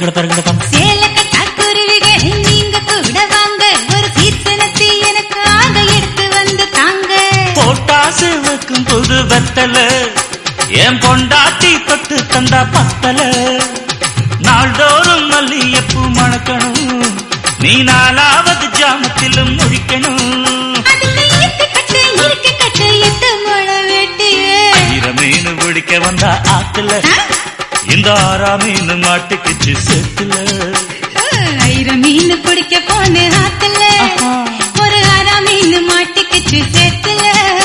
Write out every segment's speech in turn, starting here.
தரங்கட தரங்கட தம் சேலக்கட்டா குருவிகள் நீங்க கூட வாங்க ஒரு சீசனத்தை எனக்கு ஆக எடுத்து வந்து தாங்க போட்டா சிவக்கும் புது வெத்தல என் பொண்டாட்டி தொட்டு தந்தா பத்தல நாள்தோறும் மல்லியப்பூ மணக்கணும் நீ நாலாவது ஜாமத்திலும் முடிக்கணும் அதுக்கு இருக்கு கட்டு இருக்கு கட்டு எட்டு முழ வெட்டியே ஈரமீனு பிடிக்க வந்தா ஆத்துல இந்த ஆறா மீன் மாட்டுக்குச்சு சேத்துல ஆயிரம் மீன் பிடிக்க போன ஆத்துல ஆஹா. ஒரு அரை மீன் மாட்டிக்கிச்சு சேத்துல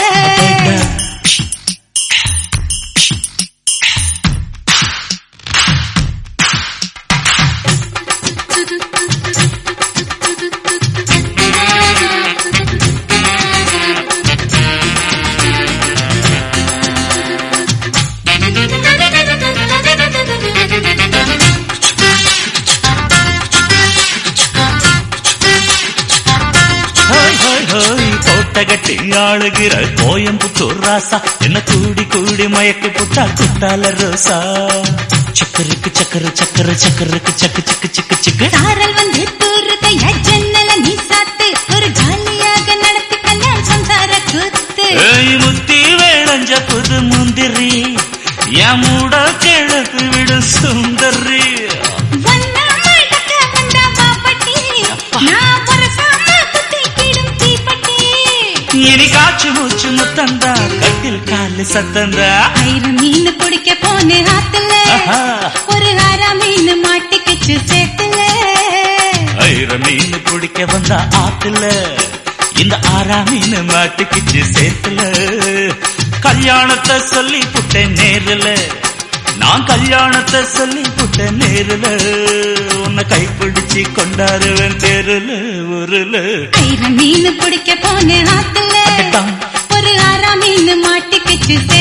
ஹோய் ஹோய் ஹோய் கோட்டை கட்டி ஆளுகிற கோயம்புத்தூர் ராசா என்ன கூடி கூடி மயக்கி புட்டா குட்டால ரோசா சக்கருக்கு சக்கர சக்கர சக்கருக்கு சக்கு சக்கு சிக்கு சிக்கு சாரல் வந்து தூருத ஜன்னல நீ சாத்து ஒரு ஜாலியாக நடத்தி கல்யாணம் சம்சார கூத்து ஏய் முத்தி வேளஞ்ச புது முந்திரி என் மூட கிழக்கு விடு சுந்தரி வந்தா மடக்க வந்தா பாப்பட்டி நான் வரசாம குத்திக்கிடும் தீப்பட்டி இனி காச்சு மூச்சு முத்தந்தா கட்டில் காலு சத்தந்தா ஆயிரம் மீன் பிடிக்க போன ஆத்துல ஆஹா. ஒரு அரை மீன் மாட்டிக்கிச்சு சேத்துல ஐர மீன் பிடிக்க வந்த ஆத்துல இந்த ஆறா மீன் மாட்டுக்குச்சு சேத்துல கல்யாணத்தை சொல்லி புட்டேன் நேருல நான் கல்யாணத்தை சொல்லி புட்டேன் நேருல உன்னை கைப்பிடிச்சு கொண்டாடுவேன் தெருல ஊருல ஆயிரம் மீன் பிடிக்க போன ஆத்துல அடடா. ஒரு அரை மீன் மாட்டிக்கிச்சு